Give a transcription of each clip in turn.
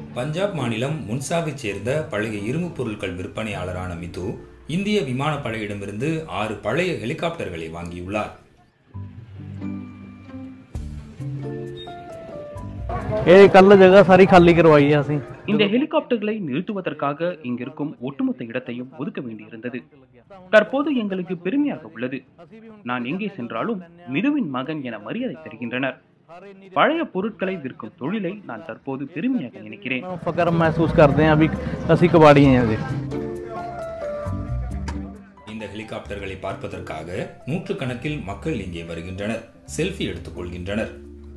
பஞ்சாப் மாநிலம் முன்சாவைச் சேர்ந்த பழைய இரும்புப் பொருட்கள் விற்பனையாளரான மிது இந்திய விமானப்படையிடமிருந்து ஆறு பழைய ஹெலிகாப்டர்களை வாங்கியுள்ளார் ਇਹ ਕੱਲ ਜਗ੍ਹਾ ਸਾਰੀ ਖਾਲੀ ਕਰਵਾਈ ਆ ਅਸੀਂ இந்த ஹெலிகாப்டர்களை நிறுத்துவதற்காக இங்கிருக்கும் ஒட்டுமொத்த இடத்தையும் ஒதுக்க வேண்டியிருந்தது தற்போது எங்களுக்கு பெருமையாக உள்ளது நான் எங்கே சென்றாலும் மிதுவின் மகன் என மரியாதை தருகின்றனர் பழைய பொருட்களை விற்கும் தொழிலை நான் தற்போது பெருமையாக நினைக்கிறேன் ਫਕਰ ਮਹਿਸੂਸ ਕਰਦੇ ਆ ਵੀ ਅਸੀਂ ਕਬਾੜੀ ਆ ਜੀ இந்த ஹெலிகாப்டர்களை பார்ப்பதற்காக நூற்றுக்கணக்கில் மக்கள் இங்கே வருகின்றனர் செல்ஃபி எடுத்துக் கொள்கின்றனர்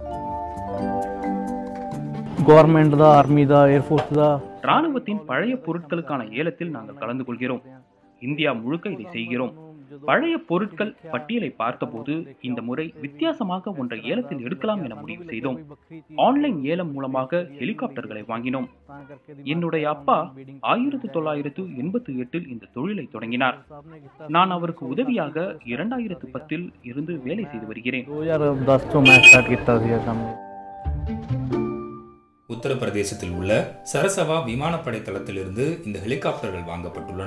ਗਵਰਨਮੈਂਟ ਦਾ ਆਰਮੀ ਦਾ 에ਅਰ ਫੋਰਸ ਦਾ ராணுவத்தின் பழைய பொருட்களுக்கான ஏலத்தில் நாங்கள் கலந்து கொள்கிறோம் இந்தியா முழுக்க இதை செய்கிறோம் பழைய பொருட்கள் பட்டியலை பார்த்தபோது இந்த முறை வித்தியாசமாக ஒன்றை ஏலத்தில் எடுக்கலாம் என முடிவு செய்தோம் ஆன்லைன் ஏலம் மூலமாக ஹெலிகாப்டர்களை வாங்கினோம் என்னுடைய அப்பா ஆயிரத்தி தொள்ளாயிரத்து எண்பத்தி எட்டில் இந்த தொழிலை தொடங்கினார் நான் அவருக்கு உதவியாக இரண்டாயிரத்து பத்தில் இருந்து வேலை செய்து வருகிறேன் 2010 ਤੋਂ ਮੈਂ ਸਟਾਰਟ ਕੀਤਾ ਸੀ ਇਹ ਕੰਮ உத்தரப்பிரதேசத்தில் உள்ள சரசவா விமானப்படை தளத்திலிருந்து இந்த ஹெலிகாப்டர்கள் வாங்கப்பட்டுள்ளன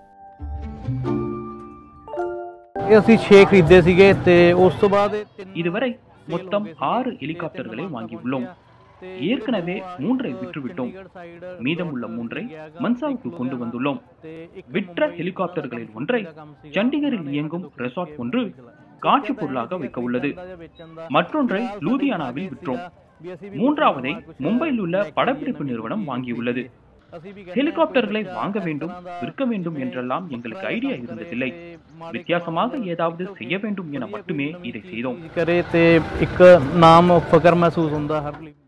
ਇਹ ਅਸੀਂ 6 ਖਰੀਦੇ ਸੀਗੇ ਤੇ ਉਸ ਤੋਂ ਬਾਅਦ ਇਹ ਤਿੰਨ இதுவரை மொத்தம் ஆறு ஹெலிகாப்டர்களை வாங்கியுள்ளோம் ஏற்கனவே மூன்றை விற்றுவிட்டோம் மீதமுள்ள மூன்றை மன்சாவுக்கு கொண்டு வந்துள்ளோம் விற்ற ஹெலிகாப்டர்களில் ஒன்றை சண்டிகரில் இயங்கும் ரெசார்ட் ஒன்று காட்சி பொருளாக வைக்க உள்ளது மற்றொன்றை லூதியானாவில் விற்றோம் மூன்றாவதை மும்பையில் உள்ள படப்பிடிப்பு நிறுவனம் வாங்கியுள்ளது ஹெலிகாப்டர்களை வாங்க வேண்டும் விற்க வேண்டும் என்றெல்லாம் எங்களுக்கு ஐடியா இருந்ததில்லை வித்தியாசமாக ஏதாவது செய்ய வேண்டும் என மட்டுமே இதை செய்தோம் ਕਰੇ ਤੇ ਇੱਕ ਨਾਮ ਫਕਰ ਮਹਿਸੂਸ ਹੁੰਦਾ ਹਰ ਲਈ